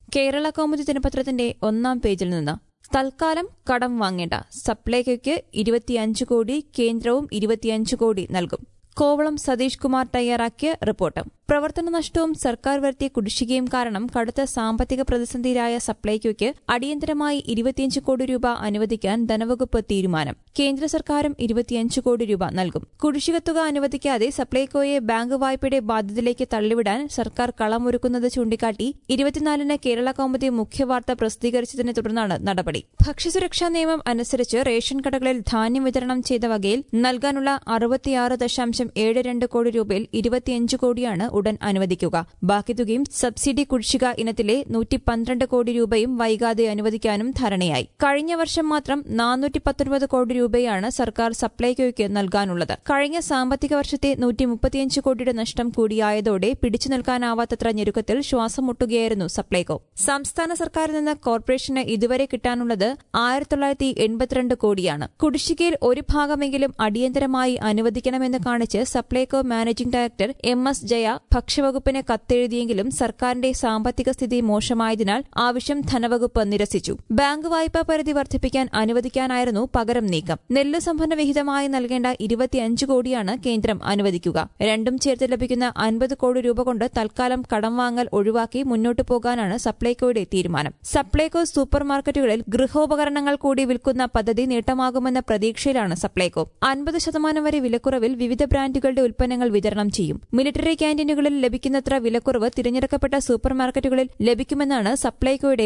കേരള കൗമുദി ദിനപത്രത്തിന്റെ ഒന്നാം പേജിൽ നിന്ന് തൽക്കാലം കടം വാങ്ങേണ്ട സപ്ലൈകോയ്ക്ക് ഇരുപത്തിയഞ്ച് കോടി കേന്ദ്രവും ഇരുപത്തിയഞ്ച് കോടി നൽകും കോവളം സതീഷ് കുമാർ തയ്യാറാക്കിയ റിപ്പോർട്ട് പ്രവർത്തന നഷ്ടവും സർക്കാർ വരുത്തിയ കുടിശ്ശികയും കാരണം കടുത്ത സാമ്പത്തിക പ്രതിസന്ധിയിലായ സപ്ലൈകോയ്ക്ക് അടിയന്തരമായി ഇരുപത്തിയഞ്ച് കോടി രൂപ അനുവദിക്കാൻ ധനവകുപ്പ് തീരുമാനം കേന്ദ്ര സർക്കാരും ഇരുപത്തിയഞ്ച് കോടി രൂപ നൽകും കുടിശ്ശിക തുക അനുവദിക്കാതെ സപ്ലൈകോയെ ബാങ്ക് വായ്പയുടെ ബാധ്യതയിലേക്ക് തള്ളിവിടാൻ സർക്കാർ കളമൊരുക്കുന്നത് ചൂണ്ടിക്കാട്ടി ഇരുപത്തിനാലിന് കേരള കൗമുദി മുഖ്യവാർത്ത പ്രസിദ്ധീകരിച്ചതിനെ തുടർന്നാണ് നടപടി ഭക്ഷ്യസുരക്ഷാ നിയമം അനുസരിച്ച് റേഷൻ കടകളിൽ ധാന്യം വിതരണം ചെയ്ത വകയിൽ നൽകാനുള്ള അറുപത്തിയാറ് ദശാംശം ഏഴ് രണ്ട് കോടി രൂപയിൽ ഇരുപത്തിയഞ്ച് കോടിയാണ് ഉടൻ അനുവദിക്കുക ബാക്കി തുകയും സബ്സിഡി കുടിശ്ശിക ഇനത്തിലെ നൂറ്റി പന്ത്രണ്ട് കോടി രൂപയും വൈകാതെ അനുവദിക്കാനും ധാരണയായി കഴിഞ്ഞ വർഷം മാത്രം നാനൂറ്റി പത്തൊൻപത് കോടി രൂപയാണ് സർക്കാർ സപ്ലൈകോയ്ക്ക് നൽകാനുള്ളത് കഴിഞ്ഞ സാമ്പത്തിക വർഷത്തെ നൂറ്റി മുപ്പത്തിയഞ്ച് കോടിയുടെ നഷ്ടം കൂടിയായതോടെ പിടിച്ചു നിൽക്കാനാവാത്തത്ര ഞെരുക്കത്തിൽ ശ്വാസം മുട്ടുകയായിരുന്നു സപ്ലൈകോ സംസ്ഥാന സർക്കാരിൽ നിന്ന് കോർപ്പറേഷന് ഇതുവരെ കിട്ടാനുള്ളത് ആയിരത്തി തൊള്ളായിരത്തി എൺപത്തിരണ്ട് കോടിയാണ് കുടിശ്ശികയിൽ ഒരു ഭാഗമെങ്കിലും അടിയന്തരമായി അനുവദിക്കണമെന്ന് കാണിച്ച് Supplyco managing director M S Jaya ഭക്ഷ്യവകുപ്പിന് കത്തെഴുതിയെങ്കിലും സർക്കാരിന്റെ സാമ്പത്തിക സ്ഥിതി മോശമായതിനാൽ ആവശ്യം ധനവകുപ്പ് നിരസിച്ചു ബാങ്ക് വായ്പാ പരിധി വർദ്ധിപ്പിക്കാൻ അനുവദിക്കാനായിരുന്നു പകരം നീക്കം നെല്ല് സംഭരണ വിഹിതമായി നൽകേണ്ട ഇരുപത്തിയഞ്ച് കോടിയാണ് കേന്ദ്രം അനുവദിക്കുക രണ്ടും ചേർത്ത് ലഭിക്കുന്ന അൻപത് കോടി രൂപ കൊണ്ട് തൽക്കാലം കടം വാങ്ങൽ ഒഴിവാക്കി മുന്നോട്ടു പോകാനാണ് സപ്ലൈകോയുടെ തീരുമാനം സപ്ലൈകോ സൂപ്പർ മാർക്കറ്റുകളിൽ ഗൃഹോപകരണങ്ങൾ കൂടി വിൽക്കുന്ന പദ്ധതി നേട്ടമാകുമെന്ന പ്രതീക്ഷയിലാണ് സപ്ലൈകോ അൻപത് ശതമാനം വരെ വിലക്കുറവിൽ വിവിധ ബ്രാൻഡുകളുടെ ഉൽപ്പന്നങ്ങൾ വിതരണം ചെയ്യും മിലിറ്ററി ക്യാന്റീനുകളിൽ ലഭിക്കുന്നത്ര വിലക്കുറവ് തിരഞ്ഞെടുക്കപ്പെട്ട സൂപ്പർ മാർക്കറ്റുകളിൽ ലഭിക്കുമെന്നാണ് സപ്ലൈകോയുടെ